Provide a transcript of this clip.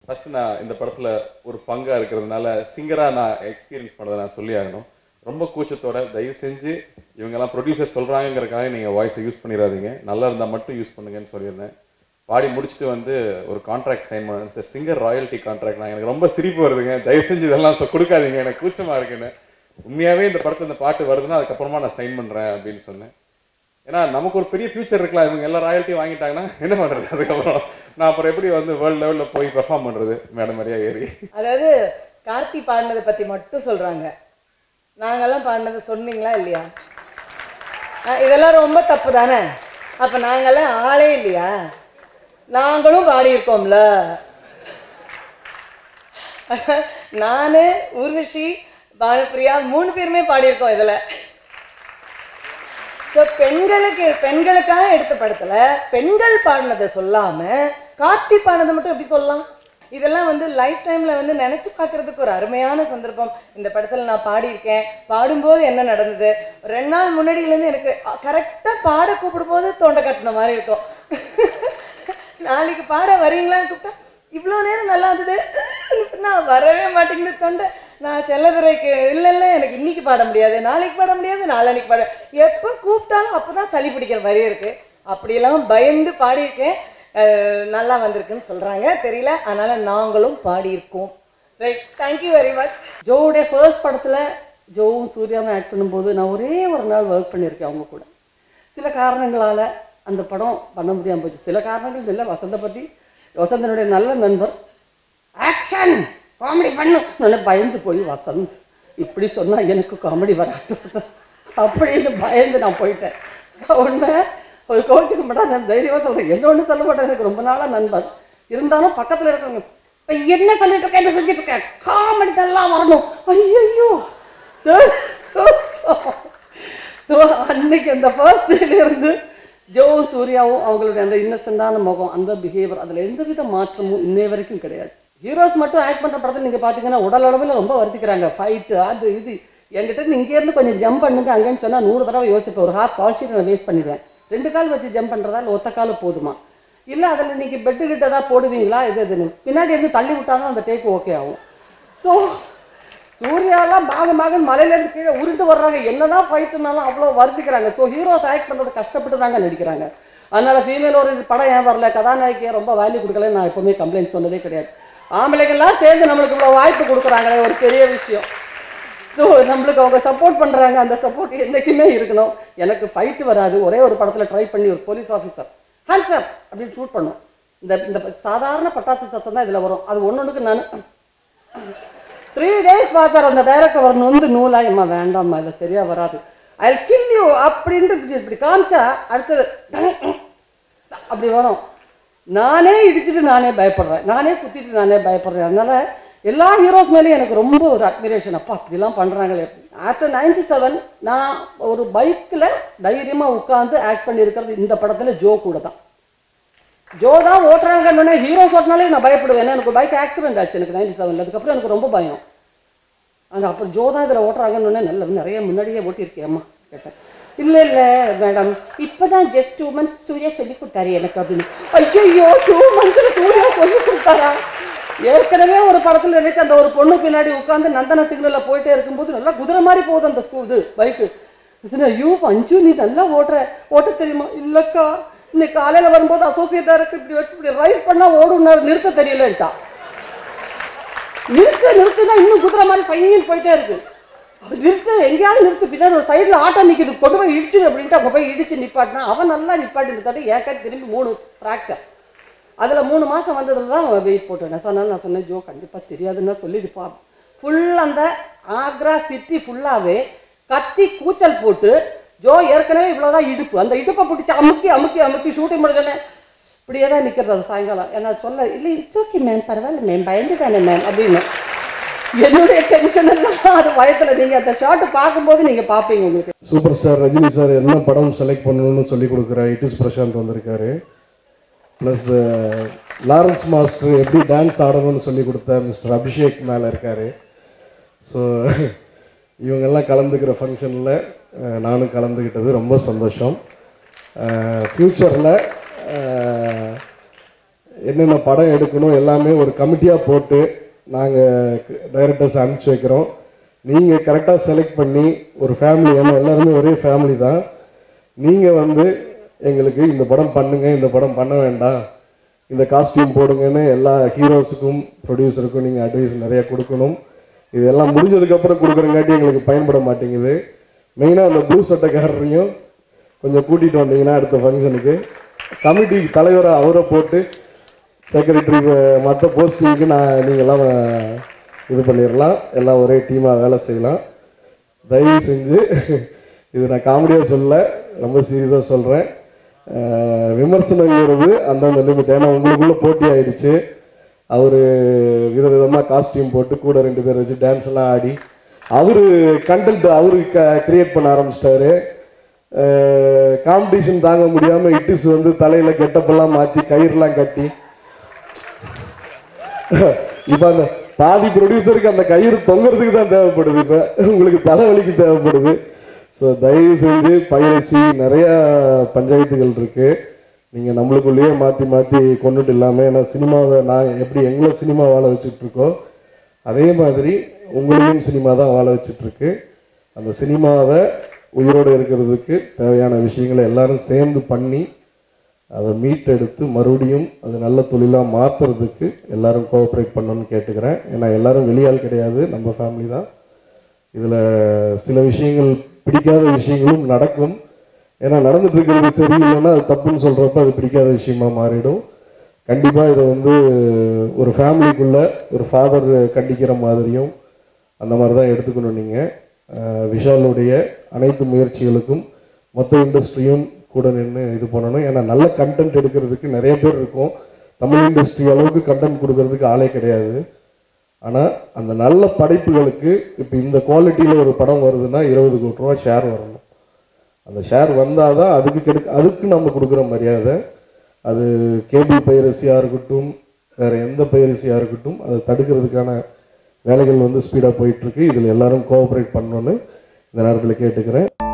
first நான் இந்த படத்தில் ஒரு பங்காக இருக்கிறதுனால சிங்கராக நான் எக்ஸ்பீரியன்ஸ் பண்ணதை நான் சொல்லி ஆகணும் ரொம்ப கூச்சத்தோட தயவு செஞ்சு இவங்கெல்லாம் ப்ரொடியூசர் சொல்கிறாங்கங்கிறக்காக நீங்கள் வாய்ஸை யூஸ் பண்ணிடாதீங்க நல்லா இருந்தால் மட்டும் யூஸ் பண்ணுங்கன்னு சொல்லியிருந்தேன் பாடி முடிச்சுட்டு வந்து ஒரு கான்ட்ராக்ட் சைன் பண்ணேன் சார் சிங்கர் ராயல்ட்டி கான்ட்ராக்ட் நான் எனக்கு ரொம்ப சிரிப்பு வருதுங்க தயவு செஞ்சு இதெல்லாம் சொ- கொடுக்காதீங்க எனக்கு கூச்சமாக இருக்குன்னு உண்மையாகவே இந்த படத்தில் இந்த பாட்டு வருதுன்னா அதுக்கப்புறமா நான் சைன் பண்ணுறேன் அப்படின்னு சொன்னேன் ஏன்னா நமக்கு ஒரு பெரிய ஃபியூச்சர் இருக்கலாம் இவங்க எல்லா ராயல்ட்டி வாங்கிட்டாங்கன்னா என்ன பண்ணுறது அதுக்கப்புறம் நான் அப்புறம் எப்படி வந்து வேர்ல்டு லெவலில் போய் பெர்ஃபார்ம் பண்ணுறது மேடம் மாதிரியா ஏறி அதாவது கார்த்தி பாடினதை பத்தி மட்டும் சொல்றாங்க நாங்கெல்லாம் பாடினதை சொன்னீங்களா இல்லையா அஹ் இதெல்லாம் ரொம்ப தப்பு தானே அப்ப நாங்கெல்லாம் ஆளே இல்லையா நாங்களும் பாடியிருக்கோம்ல நானு ஊர்வஷி பானுப்பிரியா மூணு பேருமே பாடியிருக்கோம் இதுல ஸோ பெண்களுக்கு பெண்களுக்காக எடுத்த படத்துல பெண்கள் பாடினதை சொல்லாம கார்த்தி பாடினதை மட்டும் எப்படி சொல்லலாம் இதெல்லாம் வந்து லைஃப் டைம்ல வந்து நினைச்சு பார்க்கிறதுக்கு ஒரு அருமையான சந்தர்ப்பம் இந்த படத்துல நான் பாடியிருக்கேன் பாடும்போது என்ன நடந்தது ரெண்டு நாள் முன்னாடியிலேருந்து எனக்கு கரெக்டாக பாட கூப்பிடும் போது தொண்டை கட்டின மாதிரி இருக்கும் நாளைக்கு பாட வரீங்களான்னு கூப்பிட்டா இவ்வளோ நேரம் நல்லா இருந்தது நான் வரவே மாட்டேங்குது தொண்டை நான் செல்லதுரைக்கு இல்லை இல்லை எனக்கு இன்னைக்கு பாட முடியாது நாளைக்கு பாட முடியாது நாளான்னைக்கு பாட எப்போ கூப்பிட்டாலும் அப்போ தான் சளி பிடிக்கிற மாதிரி இருக்கு அப்படியெல்லாம் பயந்து பாடியிருக்கேன் அஹ் நல்லா வந்திருக்குன்னு சொல்கிறாங்க தெரியல அதனால் நாங்களும் பாடியிருக்கோம் ரைட் தேங்க்யூ வெரி மச் ஜோவுடைய ஃபர்ஸ்ட் படத்தில் ஜோவும் சூர்யாவும் ஆக்ட் பண்ணும்போது நான் ஒரே ஒரு நாள் ஒர்க் பண்ணியிருக்கேன் அவங்க கூட சில காரணங்களால் அந்த படம் பண்ண முடியாமல் போச்சு சில காரணங்கள் இல்லை வசந்த பற்றி வசந்தனுடைய நல்ல நண்பர் ஆக்ஷன் காமெடி பண்ணு நான் பயந்து போய் வசந்த் இப்படி சொன்னால் எனக்கு காமெடி வராது அப்படின்னு பயந்து நான் போயிட்டேன் உடனே ஒரு கோச்சுக்க மாட்டேன் நான் தைரியமாக சொல்கிறேன் என்ன ஒன்று சொல்ல மாட்டேன் எனக்கு ரொம்ப நாளாக நண்பர் இருந்தாலும் பக்கத்தில் இருக்கிறவங்க இப்போ என்ன சொல்லிட்டு இருக்க என்ன செஞ்சுட்டு இருக்க காமெடி நல்லா வரணும் ஐயோ சார் ஸோ அன்னைக்கு அந்த ஃபர்ஸ்ட் இருந்து ஜோவும் சூர்யாவும் அவங்களுடைய அந்த இன்னசென்டான முகம் அந்த பிஹேவியர் அதில் எந்தவித மாற்றமும் இன்னை வரைக்கும் கிடையாது ஹீரோஸ் மட்டும் ஆக்ட் பண்ணுற படத்தில் நீங்கள் பார்த்தீங்கன்னா உடல் அளவில் ரொம்ப வருத்திக்கிறாங்க ஃபைட்டு அது இது என்கிட்ட இருந்து இங்கேருந்து கொஞ்சம் ஜம்ப் பண்ணுங்க அங்கேன்னு சொன்னால் நூறு தடவை யோசிப்பேன் ஒரு ஹாஃப் கால் ஷீட் நான் வேஸ்ட் பண்ணிடுவேன் ரெண்டு கால் வச்சு ஜம்ப் பண்ணுறதா இல்லை ஒத்த கால் போதுமா இல்லை அதில் நீங்கள் பெட்டு கிட்ட தான் போடுவீங்களா இது இதுன்னு பின்னாடி இருந்து தள்ளி விட்டாதான் அந்த டேக் ஓகே ஆகும் ஸோ சூர்யாலாம் பாகம் பாகம் மலையிலேருந்து கீழே உருண்டு வர்றாங்க என்னதான் ஃபைட்டுனாலும் அவ்வளோ வருத்திக்கிறாங்க ஸோ ஹீரோஸ் ஆக்ட் பண்ணுறது கஷ்டப்பட்டு தாங்க நடிக்கிறாங்க அதனால ஃபீமேல் ஒரு படம் ஏன் வரல கதாநாயகியை ரொம்ப வேல்யூ கொடுக்கல நான் எப்பவுமே கம்ப்ளைண்ட் சொன்னதே கிடையாது ஆம்பளைங்கெல்லாம் சேர்ந்து நம்மளுக்கு இவ்வளோ வாய்ப்பு கொடுக்குறாங்களே ஒரு பெரிய விஷயம் ஸோ நம்மளுக்கு அவங்க சப்போர்ட் பண்ணுறாங்க அந்த சப்போர்ட் என்றைக்குமே இருக்கணும் எனக்கு ஃபைட்டு வராது ஒரே ஒரு படத்தில் ட்ரை பண்ணி ஒரு போலீஸ் ஆஃபீஸர் ஹேண்ட் சார் அப்படின்னு ஷூட் பண்ணோம் இந்த இந்த சாதாரண பட்டாசு சத்தம் தான் இதில் வரும் அது ஒன்று நான் த்ரீ டேஸ் பார்த்தார் அந்த டைரக்டர் அவர் நொந்து நூலா இம்மா வேண்டாம்மா இல்லை சரியா வராது ஐ கில் யூ அப்படின்ட்டு இப்படி இப்படி காமிச்சா அடுத்தது அப்படி வரும் நானே இடிச்சிட்டு நானே பயப்படுறேன் நானே குத்திட்டு நானே பயப்படுறேன் அதனால எல்லா ஹீரோஸ் மேலேயும் எனக்கு ரொம்ப ஒரு அட்மிரேஷன் அப்பா அப்படிலாம் பண்ணுறாங்களே ஆஃப்டர் நைன்டி செவன் நான் ஒரு பைக்கில் தைரியமாக உட்காந்து ஆக்ட் பண்ணியிருக்கிறது இந்த படத்தில் ஜோ கூட தான் ஜோ தான் ஓட்டுறாங்கன்னு ஹீரோஸ் ஓட்டினாலே நான் பயப்படுவேன் ஏன்னா எனக்கு பைக் ஆக்சிடென்ட் ஆச்சு எனக்கு நைன்டி செவனில் அதுக்கப்புறம் எனக்கு ரொம்ப பயம் அங்கே அப்புறம் ஜோ தான் இதில் ஓட்டுறாங்கன்னு நல்ல நிறைய முன்னாடியே ஓட்டியிருக்கேம்மா கேட்டேன் இல்லை இல்லை மேடம் இப்போ தான் ஜஸ்ட் டூ மந்த்ஸ் சூர்யா சொல்லி கொடுத்தாரு எனக்கு அப்படின்னு ஐயோ டூ மந்த்ஸில் சூர்யா சொல்லி கொடுத்தாரா ஏற்கனவே ஒரு படத்தில் நினைச்சு அந்த ஒரு பொண்ணு பின்னாடி உட்காந்து நந்தன சிக்னலில் போயிட்டே இருக்கும்போது நல்லா குதிரை மாதிரி போகுது அந்த ஸ்கூ இது பைக்கு ஐயோ பஞ்சு நீ நல்லா ஓட்டுற ஓட்ட தெரியுமா இல்லைக்கா இன்னைக்கு காலையில் வரும்போது அசோசியேட் டைரக்டர் இப்படி வச்சு இப்படி ரைஸ் பண்ணால் ஓடுனார் நிறுத்த தெரியலன்ட்டா நிறுத்து நிறுத்துனா இன்னும் குதிரை மாதிரி ஃபைன் போயிட்டே இருக்கு அவர் நிறுத்து எங்கேயாவது நிறுத்து பின்னாடி ஒரு சைடில் ஆட்டோ நிற்கிது கொண்டு போய் இடிச்சிடு அப்படின்ட்டு அங்கே போய் இடிச்சு நிப்பாட்டினா அவன் நல்லா நிப்பாட்டி நிறுத்தாட்டி ஏக்கா திரும்பி மூணு ஃப்ராக்சர் அதில் மூணு மாதம் வந்ததில் தான் வெயிட் போட்டேன் நான் சொன்னாலும் நான் சொன்னேன் ஜோ கண்டிப்பாக தெரியாதுன்னா சொல்லிடுப்பா ஃபுல் அந்த ஆக்ரா சிட்டி ஃபுல்லாகவே கத்தி கூச்சல் போட்டு ஜோ ஏற்கனவே இவ்வளோதான் இடுப்பு அந்த இடுப்பை பிடிச்சி அமுக்கி அமுக்கி அமுக்கி ஷூட்டிங் முடிஞ்சோடனே இப்படியே தான் நிற்கிறது அது சாயங்காலம் என்ன சொல்ல இல்லை இட்ஸ் ஓகே மேம் பரவாயில்ல மேம் பயந்து தானே மேம் அப்படின்னு என்னுடைய டென்ஷன் எல்லாம் அது பயத்தில் நீங்கள் அந்த ஷார்ட் பார்க்கும்போது நீங்கள் பார்ப்பீங்க உங்களுக்கு சூப்பர் ஸ்டார் ரஜினி சார் என்ன படம் செலக்ட் பண்ணணும்னு சொல்லி கொடுக்குற இட்டிஸ் பிரசாந்த் வந்திருக்காரு ப்ளஸ் லாரன்ஸ் மாஸ்டர் எப்படி டான்ஸ் ஆடணும்னு சொல்லி கொடுத்த மிஸ்டர் அபிஷேக் மேலே இருக்காரு ஸோ இவங்கெல்லாம் கலந்துக்கிற ஃபங்க்ஷனில் நானும் கலந்துக்கிட்டது ரொம்ப சந்தோஷம் ஃப்யூச்சரில் என்னென்ன படம் எடுக்கணும் எல்லாமே ஒரு கமிட்டியாக போட்டு நாங்கள் டைரக்டர்ஸ் அனுப்பிச்சி வைக்கிறோம் நீங்கள் கரெக்டாக செலக்ட் பண்ணி ஒரு ஃபேமிலி ஏன்னா எல்லாருமே ஒரே ஃபேமிலி தான் நீங்கள் வந்து எங்களுக்கு இந்த படம் பண்ணுங்க இந்த படம் பண்ண வேண்டாம் இந்த காஸ்டியூம் போடுங்கன்னு எல்லா ஹீரோஸுக்கும் ப்ரொடியூசருக்கும் நீங்கள் அட்வைஸ் நிறைய கொடுக்கணும் இதெல்லாம் முடிஞ்சதுக்கப்புறம் கொடுக்குறங்காட்டி எங்களுக்கு பயன்பட மாட்டேங்குது மெயினாக அந்த ப்ளூ சட்டைக்காரரையும் கொஞ்சம் கூட்டிகிட்டு வந்தீங்கன்னா அடுத்த ஃபங்க்ஷனுக்கு கமிட்டி தலைவரை அவரை போட்டு செக்ரட்டரி மற்ற போஸ்டிங்க்கு நான் நீங்கள்லாம் இது பண்ணிடலாம் எல்லாம் ஒரே டீமாக வேலை செய்யலாம் தயவு செஞ்சு இது நான் காமெடியாக சொல்ல ரொம்ப சீரியஸாக சொல்கிறேன் விமர்சனங்கிறது அந்தந்த லிமிட் ஏன்னா உங்களுக்குள்ள போட்டி ஆயிடுச்சு அவர் விதவிதமாக காஸ்டியூம் போட்டு கூட ரெண்டு பேர் வச்சு டான்ஸ் எல்லாம் ஆடி அவர் கண்டென்ட் அவரு க கிரியேட் பண்ண ஆரம்பிச்சிட்டாரு காம்படிஷன் தாங்க முடியாமல் இட்டிஸ் வந்து தலையில் கெட்டப்பெல்லாம் மாற்றி கயிறுலாம் கட்டி இப்போ அந்த பாதி ப்ரொடியூசருக்கு அந்த கயிறு தொங்குறதுக்கு தான் தேவைப்படுது இப்போ உங்களுக்கு தலைவலிக்கு தேவைப்படுது ஸோ தயவு செஞ்சு பயிற்சி நிறைய பஞ்சாயத்துகள் இருக்கு நீங்கள் நம்மளுக்குள்ளேயே மாற்றி மாற்றி கொண்டுட்டு இல்லாமல் ஏன்னா சினிமாவை நான் எப்படி எங்களை சினிமா வாழ வச்சுட்டு இருக்கோ அதே மாதிரி உங்களையும் சினிமா தான் வாழ வச்சுட்டு இருக்கு அந்த சினிமாவை உயிரோடு இருக்கிறதுக்கு தேவையான விஷயங்களை எல்லாரும் சேர்ந்து பண்ணி அதை மீட்டெடுத்து மறுபடியும் அது நல்ல தொழிலாக மாற்றுறதுக்கு எல்லாரும் கோஆப்ரேட் பண்ணணும்னு கேட்டுக்கிறேன் ஏன்னா எல்லாரும் வெளியாள் கிடையாது நம்ம ஃபேமிலி தான் இதில் சில விஷயங்கள் பிடிக்காத விஷயங்களும் நடக்கும் ஏன்னா நடந்துட்டு இருக்கிறது சரியில்லைன்னா அது தப்புன்னு சொல்கிறப்ப அது பிடிக்காத விஷயமா மாறிடும் கண்டிப்பாக இதை வந்து ஒரு ஃபேமிலிக்குள்ள ஒரு ஃபாதர் கண்டிக்கிற மாதிரியும் அந்த மாதிரி தான் எடுத்துக்கணும் நீங்கள் விஷாலுடைய அனைத்து முயற்சிகளுக்கும் மொத்த இண்டஸ்ட்ரியும் கூட நின்று இது பண்ணணும் ஏன்னா நல்ல கண்டென்ட் எடுக்கிறதுக்கு நிறைய பேர் இருக்கும் தமிழ் இண்டஸ்ட்ரி அளவுக்கு கண்டென்ட் கொடுக்கறதுக்கு ஆளே கிடையாது ஆனால் அந்த நல்ல படைப்புகளுக்கு இப்போ இந்த குவாலிட்டியில் ஒரு படம் வருதுன்னா இருபது கோடி ரூபா ஷேர் வரணும் அந்த ஷேர் வந்தால் தான் அதுக்கு கெடுக்க அதுக்கு நம்ம கொடுக்குற மரியாதை அது கேபிள் பைரசியாக இருக்கட்டும் வேறு எந்த பைரசியாக இருக்கட்டும் அதை தடுக்கிறதுக்கான வேலைகள் வந்து ஸ்பீடாக போயிட்டுருக்கு இதில் எல்லாரும் கோஆப்ரேட் பண்ணணும்னு இந்த நேரத்தில் கேட்டுக்கிறேன்